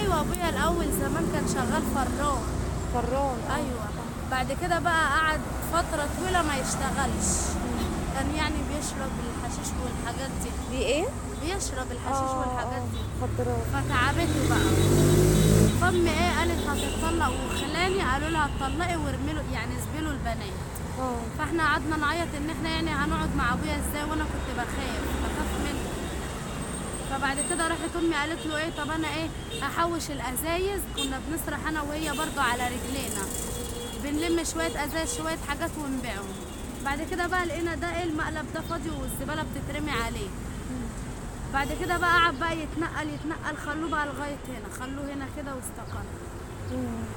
ايوه ابويا الاول زمان كان شغال فران فران آه. ايوه بعد كده بقى قعد فتره طويله ما يشتغلش كان يعني بيشرب الحشيش والحاجات دي دي ايه بيشرب الحشيش والحاجات دي مخدرات فتعبته بقى فامي ايه قالت هتطلق وخلاني قالوا لها اتطلقي وارمي له يعني اسبلوا البنات اه فاحنا قعدنا نعيط ان احنا يعني هنقعد مع ابويا ازاي وانا كنت بخاف بخاف منه فبعد كده راحت امي قالت له ايه طب انا ايه هحوش الازايز كنا بنسرح انا وهي برضو على رجلينا بنلم شويه ازايز شويه حاجات ونبيعهم بعد كده بقى لقينا ده ايه المقلب ده فاضي والزباله بتترمي عليه بعد كده بقى قعد بقى يتنقل يتنقل خلوه بقى لغايه هنا خلوه هنا كده واستقر مم.